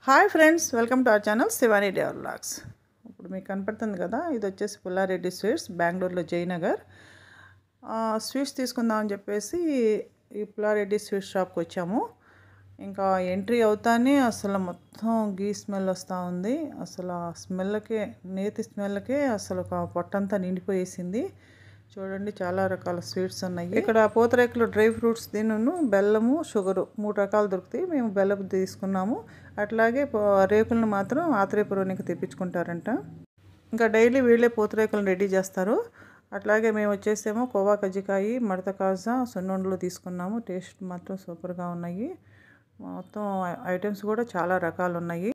hi friends welcome to our channel Shivani డేవర్ vlogs ఇప్పుడు మీకు కనపడుతుంది కదా ఇది వచ్చేసి పుల్లారెడ్డి స్వీట్స్ బెంగళూరులో జయనగర్ ఆ, స్వీట్స్ తీసుకుందామని చెప్పేసి ఈ పుల్లారెడ్డి స్వీట్ షాప్కి వచ్చాము ఇంకా ఎంట్రీ అవుతానే అసలు మొత్తం గీ స్మెల్ వస్తూ ఉంది అసలు ఆ స్మెల్కే నేతి స్మెల్కే అసలు ఒక పొట్టంతా నిండిపోయేసింది చూడండి చాలా రకాల స్వీట్స్ ఉన్నాయి ఇక్కడ పూతరేకులు డ్రై ఫ్రూట్స్ దీనిను బెల్లము షుగరు మూడు రకాలు దొరుకుతాయి మేము బెల్లం తీసుకున్నాము అట్లాగే పో- రేకులను మాత్రం ఆత్రేయపురానికి తెప్పించుకుంటారంట ఇంకా డైలీ వీళ్ళే పూతరేకులను రెడీ చేస్తారు అట్లాగే మేము వచ్చేసేమో కోవా కజ్జికాయి మడత కాజా సున్నుండలు తీసుకున్నాము టేస్ట్ మాత్రం సూపర్గా ఉన్నాయి మొత్తం ఐటమ్స్ కూడా చాలా రకాలు ఉన్నాయి